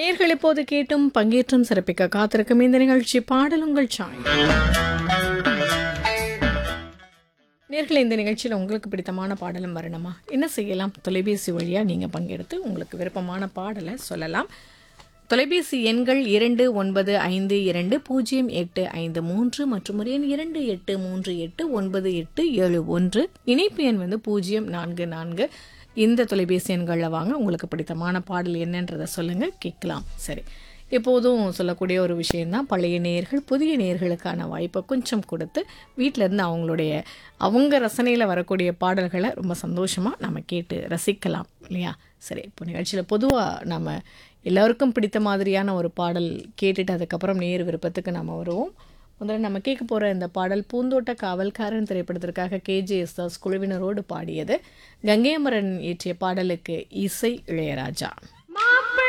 நேர்கள் இப்போது கேட்டும் பங்கேற்றும் சிறப்பிக்க காத்திருக்கும் இந்த நிகழ்ச்சி பாடல் உங்கள் சாய் நேர்களை இந்த நிகழ்ச்சியில் உங்களுக்கு பிடித்தமான பாடலும் வரணுமா என்ன செய்யலாம் தொலைபேசி வழியாக நீங்கள் பங்கெடுத்து உங்களுக்கு விருப்பமான பாடலை சொல்லலாம் தொலைபேசி எண்கள் இரண்டு ஒன்பது ஐந்து இரண்டு பூஜ்ஜியம் எட்டு ஐந்து மூன்று மற்றும் ஒரு எண் இரண்டு எட்டு மூன்று எட்டு ஒன்பது எட்டு ஏழு ஒன்று இணைப்பு எண் வந்து பூஜ்ஜியம் நான்கு நான்கு இந்த தொலைபேசி எண்களில் வாங்க உங்களுக்கு பிடித்தமான பாடல் என்னன்றதை சொல்லுங்கள் கேட்கலாம் சரி எப்போதும் சொல்லக்கூடிய ஒரு விஷயம்தான் பழைய நேயர்கள் புதிய நேயர்களுக்கான வாய்ப்பை கொஞ்சம் கொடுத்து வீட்டில் இருந்து அவங்களுடைய அவங்க ரசனையில் வரக்கூடிய பாடல்களை ரொம்ப சந்தோஷமாக நம்ம கேட்டு ரசிக்கலாம் இல்லையா சரி இப்போ நிகழ்ச்சியில் பொதுவாக நம்ம எல்லாருக்கும் பிடித்த மாதிரியான ஒரு பாடல் கேட்டுட்டு அதுக்கப்புறம் நேர் விருப்பத்துக்கு நம்ம வருவோம் முதல்ல நம்ம கேட்க போகிற இந்த பாடல் பூந்தோட்ட காவல்காரன் திரைப்படத்திற்காக கேஜேஎஸ் தாஸ் குழுவினரோடு பாடியது கங்கையமரன் இயற்றிய பாடலுக்கு இசை இளையராஜா